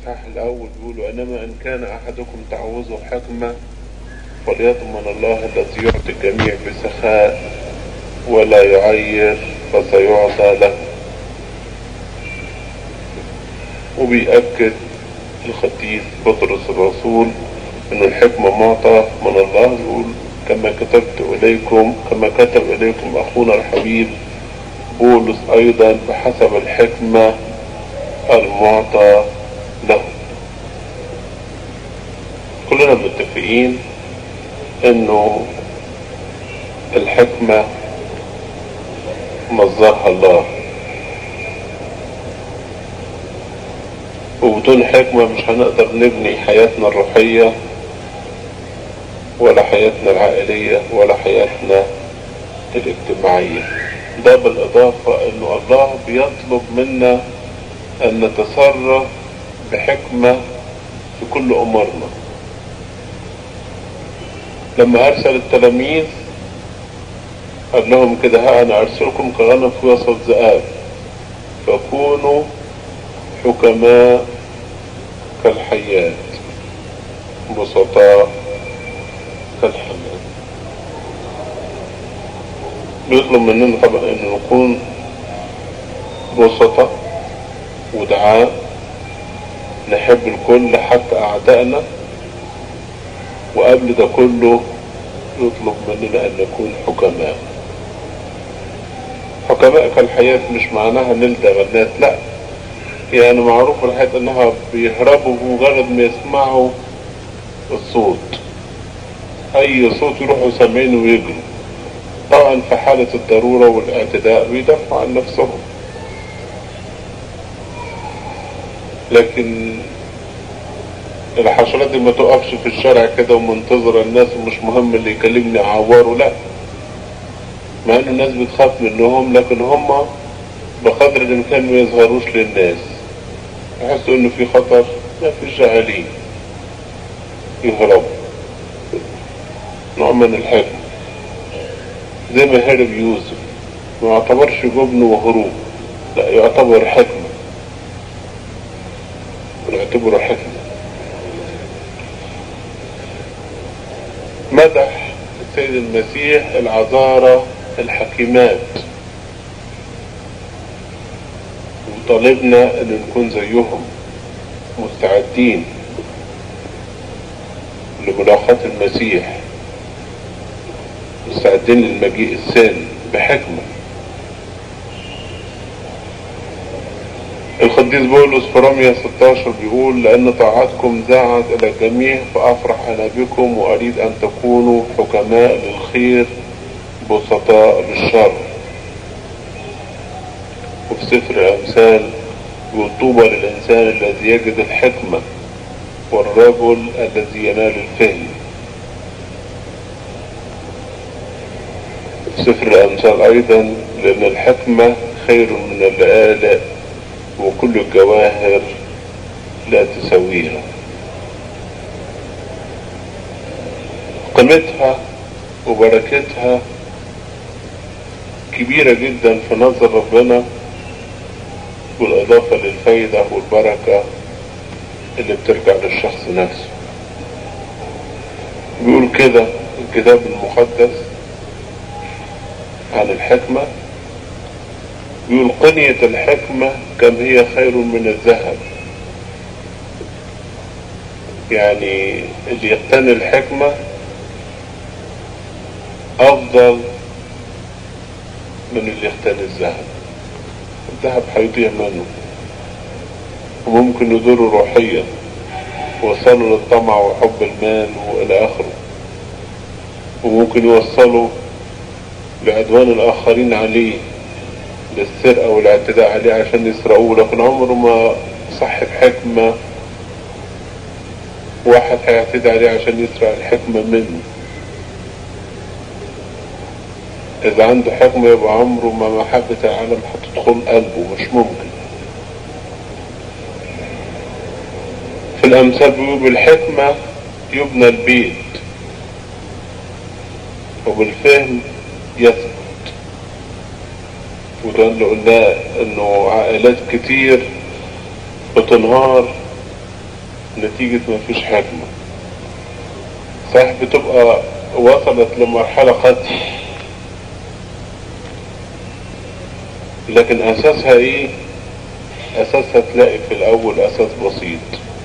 الإصحاح الأول بيقول إنما إن كان أحدكم تعوزه حكمة فليضمن الله الذي يعطي الجميع بسخاء ولا يعير فسيعطى له وبيأكد الخطيب بطرس الرسول ان الحكمة معطى من الله يقول كما كتبت اليكم كما كتب اليكم اخونا الحبيب بولس ايضا بحسب الحكمة المعطى له كلنا متفقين انه الحكمة مصدرها الله وبدون حكمة مش هنقدر نبني حياتنا الروحية ولا حياتنا العائلية ولا حياتنا الاجتماعية ده بالإضافة إنه الله بيطلب منا أن نتصرف بحكمة في كل أمورنا لما أرسل التلاميذ قال لهم كده ها أنا أرسلكم كغنم في وسط ذئاب فكونوا حكماء كالحيات بسطاء كالحمام بيطلب مننا طبعا ان نكون بسطاء ودعاء نحب الكل حتى اعدائنا وقبل ده كله يطلب مننا ان نكون حكماء حكماء كالحياة مش معناها نلدغ الناس لا يعني معروف الحياة انها بيهربوا بمجرد ما يسمعوا الصوت اي صوت يروحوا سامعينه ويجروا طبعا في حالة الضرورة والاعتداء بيدافعوا عن نفسهم لكن الحشرات دي ما تقفش في الشارع كده ومنتظرة الناس ومش مهم اللي يكلمني اعوره لا مع ان الناس بتخاف منهم لكن هم بقدر الامكان ما يظهروش للناس يحسوا انه في خطر ما في جاهلين يهربوا نوع من الحكمة زي ما هرب يوسف ما يعتبرش جبن وهروب لا يعتبر حكمة نعتبره حكمة مدح السيد المسيح العذارى الحكيمات وطالبنا ان نكون زيهم مستعدين لملاقاة المسيح مستعدين للمجيء الثاني بحكمة القديس بولس في رمية 16 بيقول لأن طاعتكم زاعت إلى الجميع فأفرح أنا بكم وأريد أن تكونوا حكماء للخير بسطاء للشر وفي سفر الأمثال يقول طوبى للإنسان الذي يجد الحكمة والرجل الذي ينال الفهم في سفر الأمثال أيضا لأن الحكمة خير من اللآلئ وكل الجواهر لا تسويها قيمتها وبركتها كبيرة جدا في نظر ربنا بالإضافة للفايدة والبركة اللي بترجع للشخص نفسه بيقول كده الكتاب المقدس عن الحكمة بيقول قنية الحكمة كم هي خير من الذهب يعني اللي يقتني الحكمة أفضل من اللي يقتني الذهب الذهب هيضيع منه وممكن يضره روحيا وصلوا للطمع وحب المال والى اخره وممكن يوصلوا لعدوان الاخرين عليه للسرقة والاعتداء عليه عشان يسرقوه لكن عمره ما صاحب حكمة واحد هيعتدي عليه عشان يسرق الحكمة منه اذا عنده حكمة يبقى عمره ما محبة العالم هتدخل قلبه مش ممكن في الامثال بيقول بالحكمة يبنى البيت وبالفهم يثبت وده اللي قلناه انه عائلات كتير بتنهار نتيجة ما فيش حكمة صح بتبقى وصلت لمرحلة قتل لكن اساسها ايه اساسها تلاقي في الاول اساس بسيط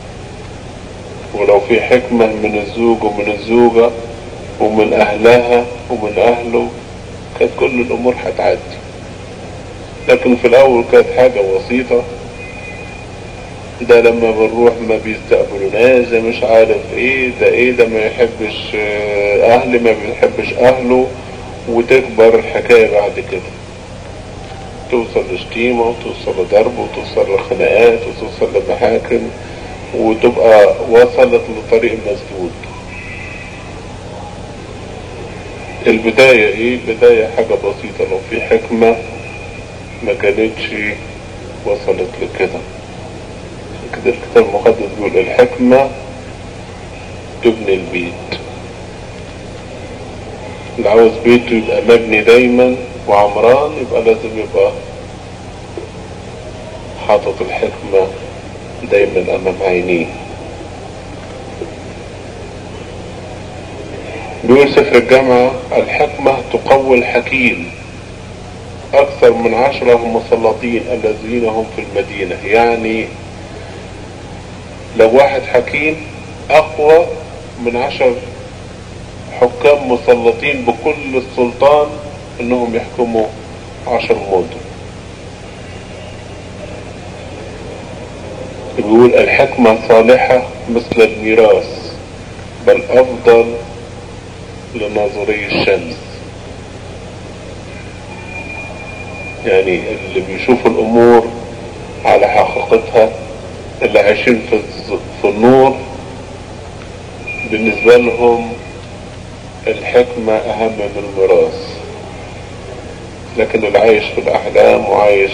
ولو في حكمة من الزوج ومن الزوجة ومن اهلها ومن اهله كانت كل الامور هتعدي لكن في الاول كانت حاجة بسيطة ده لما بنروح ما بيستقبلوناش ده مش عارف ايه ده ايه ده ما يحبش اهلي ما بيحبش اهله وتكبر الحكاية بعد كده توصل لشتيمة وتوصل لضرب وتوصل لخناقات وتوصل لمحاكم وتبقى وصلت لطريق مسدود البداية ايه البداية حاجة بسيطة لو في حكمة ما كانتش وصلت لكده كده الكتاب المقدس بيقول الحكمة تبني البيت اللي عاوز بيته يبقى مبني دايما وعمران يبقى لازم يبقى حاطط الحكمة دايما امام عينيه بيقول سفر الجامعة الحكمة تقوي الحكيم اكثر من عشرة هم مسلطين الذين هم في المدينة يعني لو واحد حكيم اقوى من عشر حكام مسلطين بكل السلطان انهم يحكموا عشر مدن بيقول الحكمة صالحة مثل الميراث بل افضل لناظري الشمس يعني اللي بيشوفوا الامور على حقيقتها اللي عايشين في, في النور بالنسبة لهم الحكمة اهم من الميراث لكن اللي عايش في الاحلام وعايش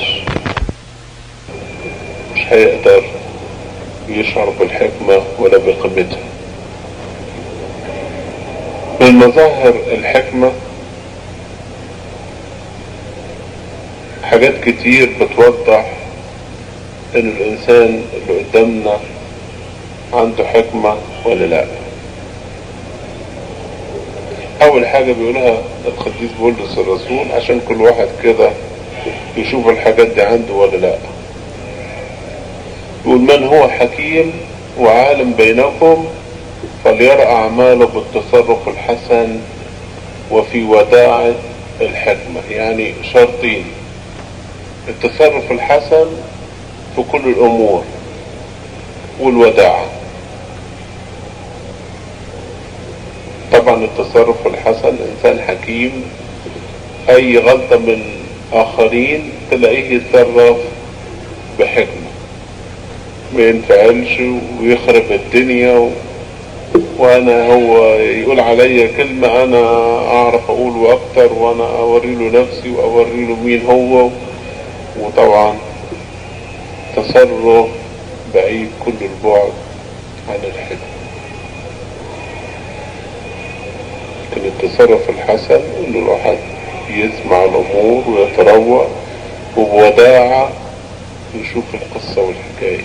مش هيقدر يشعر بالحكمة ولا بقيمتها من مظاهر الحكمة حاجات كتير بتوضح ان الانسان اللي قدامنا عنده حكمة ولا لا اول حاجة بيقولها القديس بولس الرسول عشان كل واحد كده يشوف الحاجات دي عنده ولا لا يقول من هو حكيم وعالم بينكم فليرى اعماله بالتصرف الحسن وفي وداعة الحكمة يعني شرطين التصرف الحسن في كل الامور والوداعة طبعا التصرف الحسن انسان حكيم اي غلطة من اخرين تلاقيه يتصرف بحكمة ما ينفعلش ويخرب الدنيا و... وانا هو يقول عليا كلمة انا اعرف اقوله اكتر وانا اوري له نفسي واوري له مين هو وطبعا تصرف بعيد كل البعد عن الحكمة لكن التصرف الحسن ان الواحد يسمع الامور ويتروى وبوداعة يشوف القصة والحكاية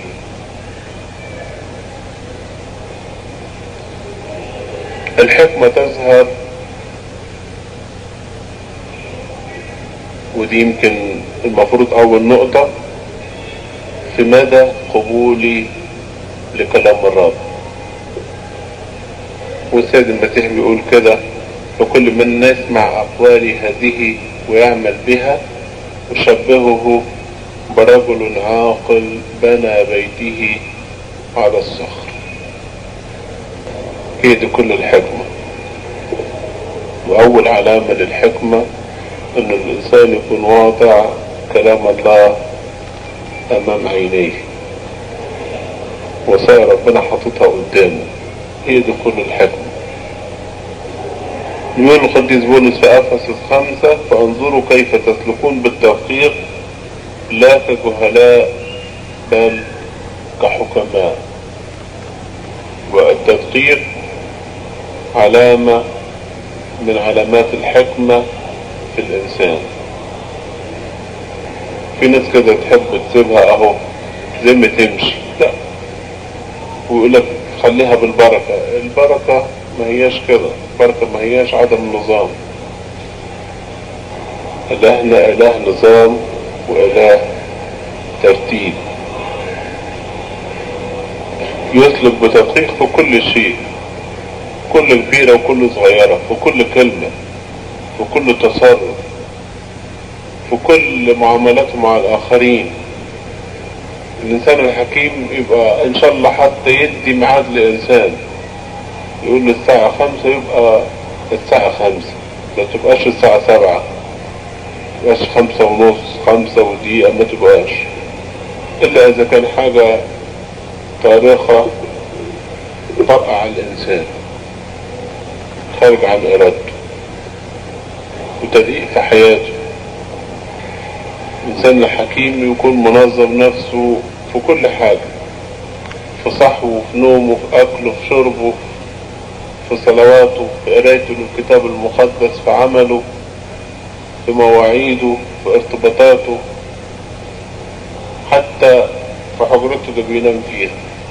الحكمة تظهر ودي يمكن المفروض اول نقطة في مدى قبولي لكلام الرب والسيد المسيح بيقول كده فكل من يسمع أقوالي هذه ويعمل بها أشبهه برجل عاقل بنى بيته على الصخر هي دي كل الحكمة وأول علامة للحكمة أن الإنسان يكون واضع كلام الله أمام عينيه وصايا ربنا حاططها قدامه هي دي كل الحكمة يقول القديس بولس في أفسس خمسة فانظروا كيف تسلكون بالتدقيق لا كجهلاء بل كحكماء والتدقيق علامة من علامات الحكمة في الإنسان في ناس كده تحب تسيبها أهو زي ما تمشي لا ويقول لك خليها بالبركة البركة ما هياش كده البركة ما هياش عدم نظام إلهنا إله نظام وإله ترتيب يسلك بتدقيق في كل شيء كل كبيرة وكل صغيرة في كل كلمة في كل تصرف في كل معاملاته مع الآخرين الإنسان الحكيم يبقى إن شاء الله حتى يدي ميعاد لإنسان يقول له الساعة خمسة يبقى الساعة خمسة ما تبقاش الساعة سبعة ما تبقاش خمسة ونص خمسة ودقيقة ما تبقاش إلا إذا كان حاجة طارقة طرقع الإنسان خارج عن إرادته وتدقيق في حياته الإنسان الحكيم يكون منظم نفسه في كل حاجة في صحوه في نومه في أكله في شربه في صلواته في قرايته للكتاب المقدس في عمله في مواعيده في ارتباطاته حتى في حجرته اللي بينام فيها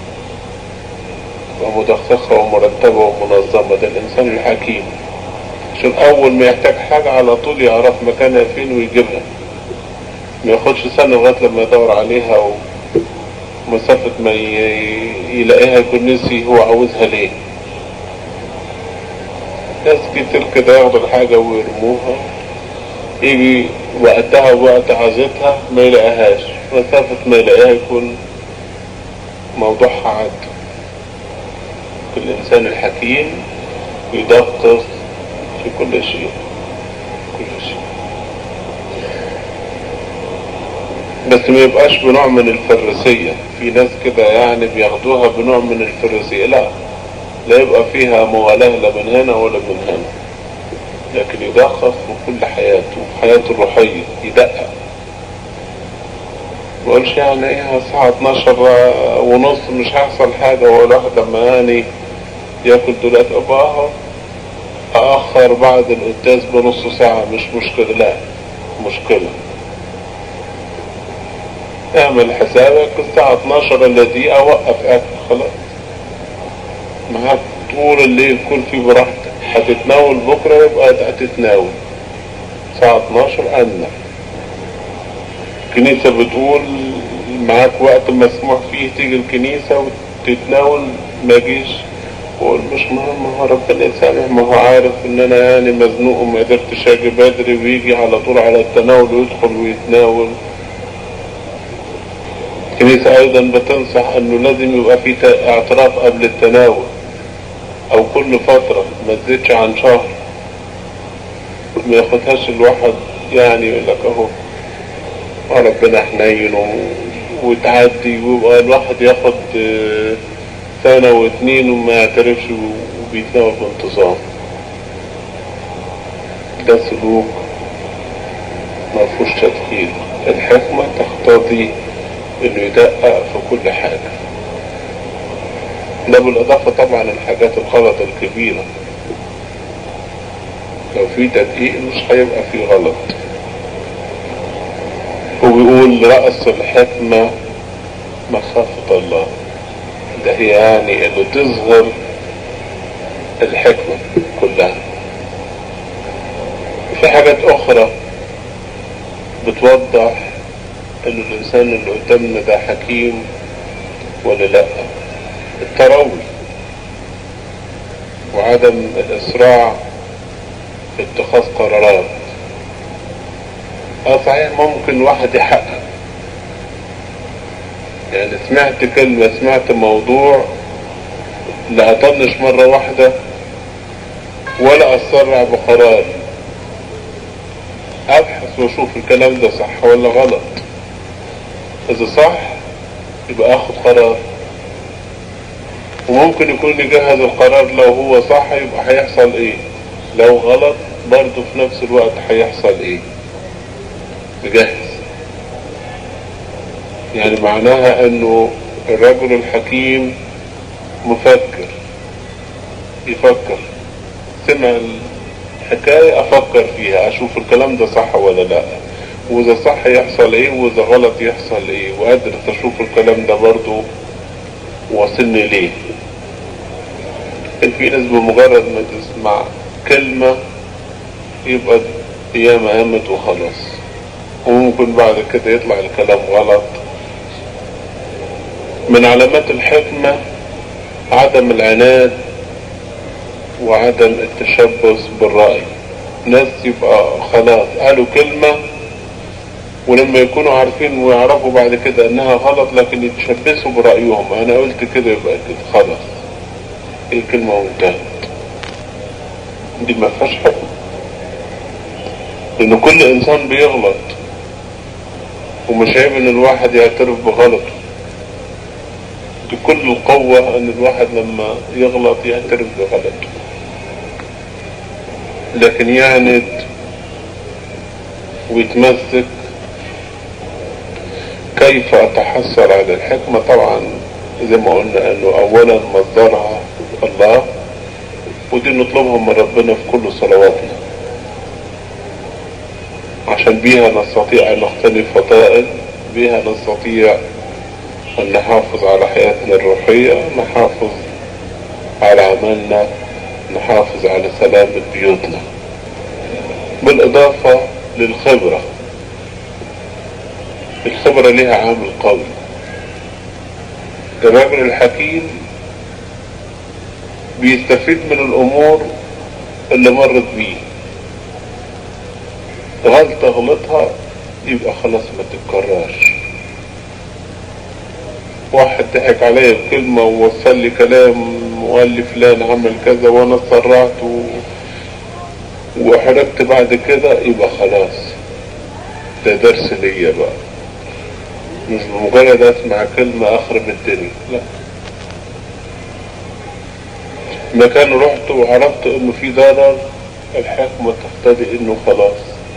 ومدققة ومرتبة ومنظمة ده الإنسان الحكيم عشان أول ما يحتاج حاجة على طول يعرف مكانها فين ويجيبها ما ياخدش سنة لغاية لما يدور عليها ومسافة ما يلاقيها يكون نسي هو عاوزها ليه ناس كتير كده ياخدوا الحاجة ويرموها يجي وقتها ووقت عايزتها ما يلاقيهاش مسافة ما يلاقيها يكون موضوعها عاد الإنسان الحكيم يدقق في كل شيء كل شيء بس ما يبقاش بنوع من الفرسية في ناس كده يعني بياخدوها بنوع من الفرسية لا لا يبقى فيها مغالاة لا من هنا ولا من هنا لكن يدقق في كل حياته في حياته الروحية يدقق ما يقولش يعني ايه الساعة 12 ونص مش هيحصل حاجة ولا واحد لما يعني ياكل دلوقتي ابقى اهو اخر بعد القداس بنص ساعة مش مشكلة لا مشكلة اعمل حسابك الساعة 12 الا دقيقة اوقف اكل خلاص معاك طول الليل كل فيه براحتك هتتناول بكرة يبقى هتتناول الساعة 12 أنا الكنيسة بتقول معاك وقت مسموح فيه تيجي الكنيسة وتتناول ما جيش وقول مش مهم هو ربنا يسامح ما هو عارف ان انا يعني مزنوق وما قدرتش اجي بدري ويجي على طول على التناول ويدخل ويتناول الكنيسة ايضا بتنصح انه لازم يبقى في اعتراف قبل التناول او كل فترة ما تزيدش عن شهر ما ياخدهاش الواحد يعني يقول لك اهو ربنا حنين وتعدي ويبقى الواحد ياخد سنة واتنين وما يعترفش وبيتناول بانتظام ده سلوك ما فيهوش تدخيل الحكمة تقتضي انه يدقق في كل حاجة ده بالاضافة طبعا الحاجات الغلط الكبيرة لو في تدقيق مش هيبقى في غلط وبيقول رأس الحكمة مخافة الله ده هي يعني اللي تظهر الحكمة كلها في حاجات اخرى بتوضح ان الانسان اللي قدامنا ده حكيم ولا لا التروي وعدم الاسراع في اتخاذ قرارات اه صحيح ممكن واحد يحقق يعني سمعت كلمة سمعت موضوع لا اطنش مرة واحدة ولا اسرع بقرار ابحث واشوف الكلام ده صح ولا غلط اذا صح يبقى اخد قرار وممكن يكون يجهز القرار لو هو صح يبقى هيحصل ايه لو غلط برضه في نفس الوقت هيحصل ايه مجهز يعني معناها انه الرجل الحكيم مفكر يفكر سمع الحكاية افكر فيها اشوف الكلام ده صح ولا لا واذا صح يحصل ايه واذا غلط يحصل ايه وقادر اشوف الكلام ده برضو واصلني ليه في ناس بمجرد ما تسمع كلمة يبقى قيامة قامت وخلاص وممكن بعد كده يطلع الكلام غلط من علامات الحكمة عدم العناد وعدم التشبث بالرأي ناس يبقى خلاص قالوا كلمة ولما يكونوا عارفين ويعرفوا بعد كده انها غلط لكن يتشبثوا برأيهم انا قلت كده يبقى كده خلاص الكلمة وانتهت دي ما فيهاش حكم لان كل انسان بيغلط ومش عيب ان الواحد يعترف بغلطه دي كل القوة ان الواحد لما يغلط يعترف بغلطه لكن يعند ويتمسك كيف اتحصل على الحكمة طبعا زي ما قلنا انه اولا مصدرها الله ودي نطلبها من ربنا في كل صلواتنا عشان بيها نستطيع ان نختلف فضائل بيها نستطيع ان نحافظ على حياتنا الروحية نحافظ على عملنا نحافظ على سلامة بيوتنا بالاضافة للخبرة الخبرة لها عامل قوي الرجل الحكيم بيستفيد من الامور اللي مرت بيه غلطة غلطها يبقى خلاص ما تتكررش واحد ضحك عليا بكلمة ووصل لي كلام وقال لي فلان عمل كذا وانا اتسرعت و... واحرجت بعد كده يبقى خلاص ده درس ليا بقى مش بمجرد اسمع كلمة اخرب الدنيا لا مكان رحت وعرفت انه في ضرر الحكمة تقتضي انه خلاص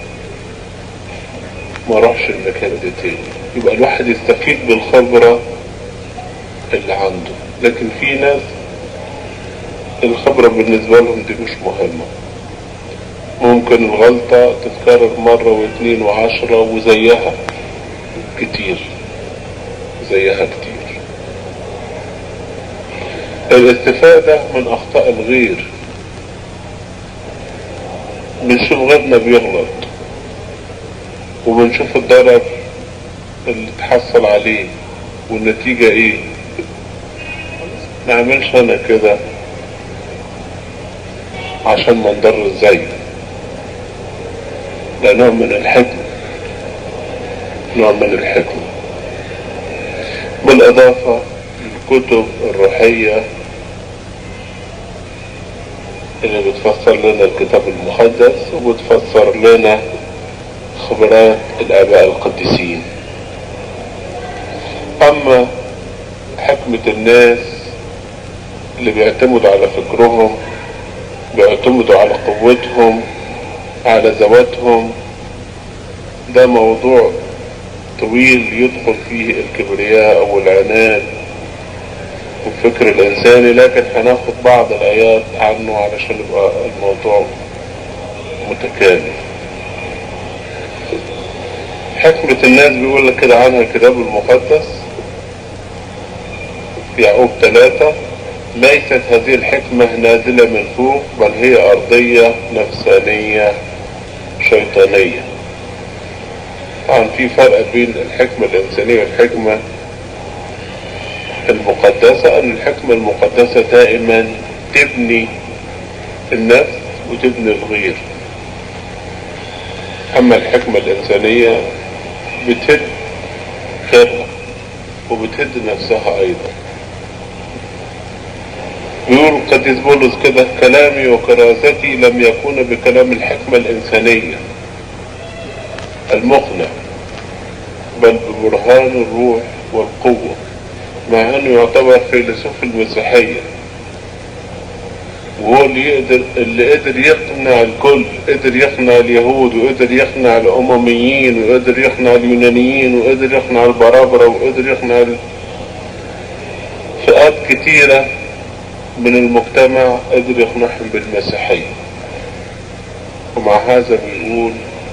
ما راحش المكان ده تاني يبقى الواحد يستفيد بالخبرة اللي عنده لكن في ناس الخبرة بالنسبة لهم دي مش مهمة ممكن الغلطة تتكرر مرة واثنين وعشرة وزيها كتير زيها كتير الاستفادة من اخطاء الغير بنشوف غيرنا بيغلط وبنشوف الضرر اللي اتحصل عليه والنتيجة ايه ما اعملش انا كده عشان ما نضر زي ده نوع من الحكمة نوع من الحكمة بالاضافة للكتب الروحية اللي بتفسر لنا الكتاب المقدس وبتفسر لنا خبرات الآباء القديسين أما حكمة الناس اللي بيعتمدوا على فكرهم بيعتمدوا على قوتهم على ذواتهم ده موضوع طويل يدخل فيه الكبرياء والعناد والفكر الإنساني لكن هناخد بعض الآيات عنه علشان يبقى الموضوع متكامل حكمة الناس بيقول لك كده عنها الكتاب المقدس في يعقوب ثلاثة ليست هذه الحكمة نازلة من فوق بل هي أرضية نفسانية شيطانية طبعا في فرق بين الحكمة الإنسانية والحكمة المقدسة أن الحكمة المقدسة دائما تبني النفس وتبني الغير أما الحكمة الإنسانية بتهد غيرها وبتهد نفسها أيضا يقول قديس بولس كده كلامي وكراستي لم يكون بكلام الحكمة الإنسانية المقنع بل ببرهان الروح والقوة مع انه يعتبر فيلسوف المسيحية وهو اللي يقدر اللي قدر يقنع الكل قدر يقنع اليهود وقدر يقنع الامميين وقدر يقنع اليونانيين وقدر يقنع البرابرة وقدر يقنع فئات كتيرة من المجتمع قدر يقنعهم بالمسيحية ومع هذا بيقول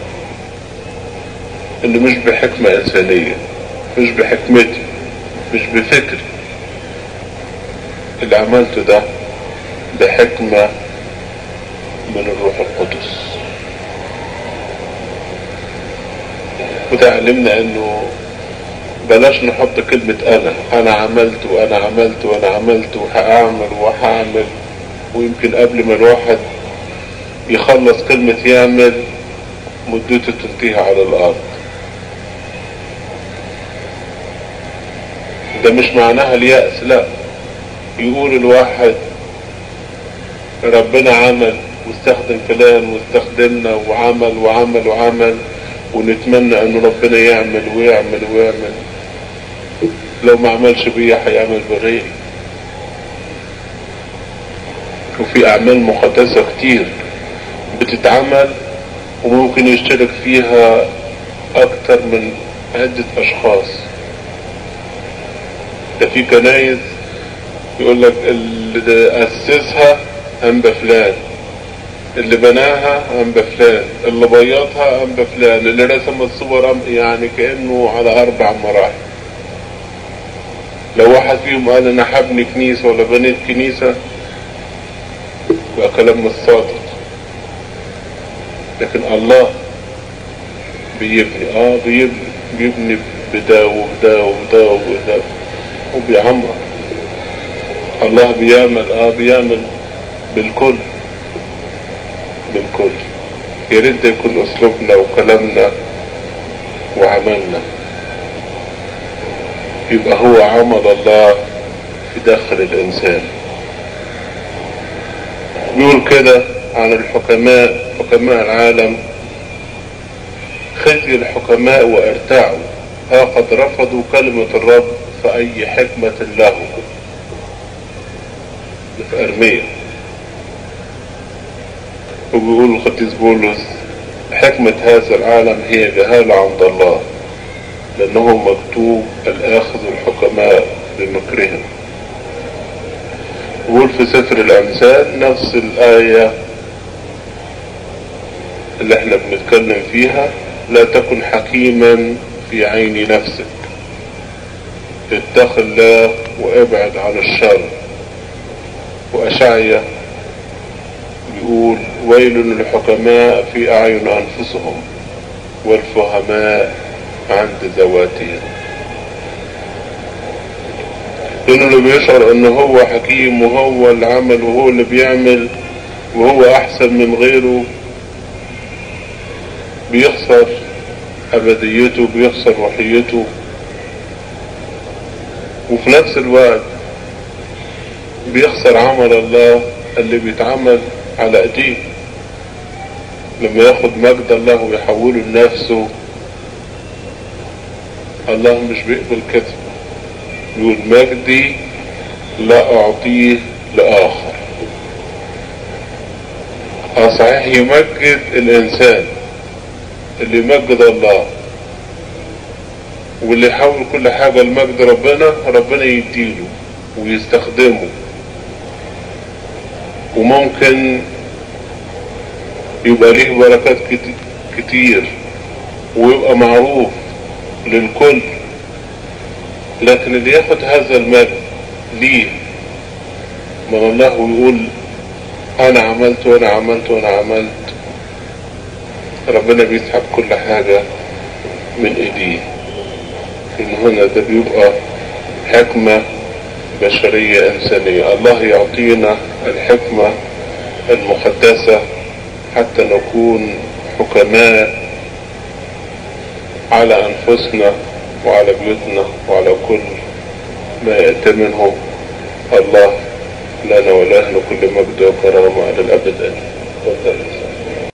انه مش بحكمة انسانية مش بحكمتي مش بفكري اللي عملته ده بحكمة من الروح القدس وده علمنا انه بلاش نحط كلمة انا انا عملت وانا عملت وانا عملت وهعمل وهعمل ويمكن قبل ما الواحد يخلص كلمة يعمل مدته تنتهي على الارض ده مش معناها اليأس لا يقول الواحد ربنا عمل واستخدم فلان واستخدمنا وعمل وعمل وعمل ونتمنى ان ربنا يعمل ويعمل ويعمل لو ما عملش بيا هيعمل بغيري وفي اعمال مقدسة كتير بتتعمل وممكن يشترك فيها اكتر من عدة اشخاص ده في كنايس يقول لك اللي اسسها انبا فلان اللي بناها انبا فلان اللي بيضها انبا فلان اللي رسم الصور يعني كانه على اربع مراحل لو واحد فيهم قال انا هبني كنيسه ولا بنيت كنيسه يبقى كلام مش صادق لكن الله بيبني اه بيبني بيبني بدا وبدا وبدا وبدا وبيعمر الله بيعمل اه بيعمل بالكل بالكل يا ريت ده يكون اسلوبنا وكلامنا وعملنا يبقى هو عمل الله في داخل الانسان يقول كده عن الحكماء حكماء العالم خزي الحكماء وارتاعوا ها قد رفضوا كلمة الرب فأي حكمة له في أرمية وبيقول القديس بولس حكمة هذا العالم هي جهالة عند الله لأنه مكتوب الآخذ الحكماء بمكرهم بيقول في سفر الأمثال نفس الآية اللي احنا بنتكلم فيها لا تكن حكيما في عين نفسك اتق الله وابعد عن الشر وأشعيا بيقول ويل للحكماء في أعين أنفسهم والفهماء عند ذواتهم لأنه اللي بيشعر إن هو حكيم وهو اللي عمل وهو اللي بيعمل وهو أحسن من غيره بيخسر أبديته بيخسر روحيته وفي نفس الوقت بيخسر عمل الله اللي بيتعمل على ايديه لما ياخد مجد الله ويحوله لنفسه الله مش بيقبل كده يقول مجدي لا اعطيه لاخر اه صحيح يمجد الانسان اللي يمجد الله واللي يحول كل حاجة لمجد ربنا ربنا يديله ويستخدمه وممكن يبقى ليه بركات كتير ويبقى معروف للكل لكن اللي ياخد هذا المجد ليه من الله ويقول انا عملت وانا عملت وانا عملت ربنا بيسحب كل حاجة من ايديه ان هنا ده بيبقى حكمة بشرية انسانية الله يعطينا الحكمة المقدسة حتى نكون حكماء على انفسنا وعلى بيوتنا وعلى كل ما يأتمنه الله لنا ولهنا كل مجد وكرامة على الابد امين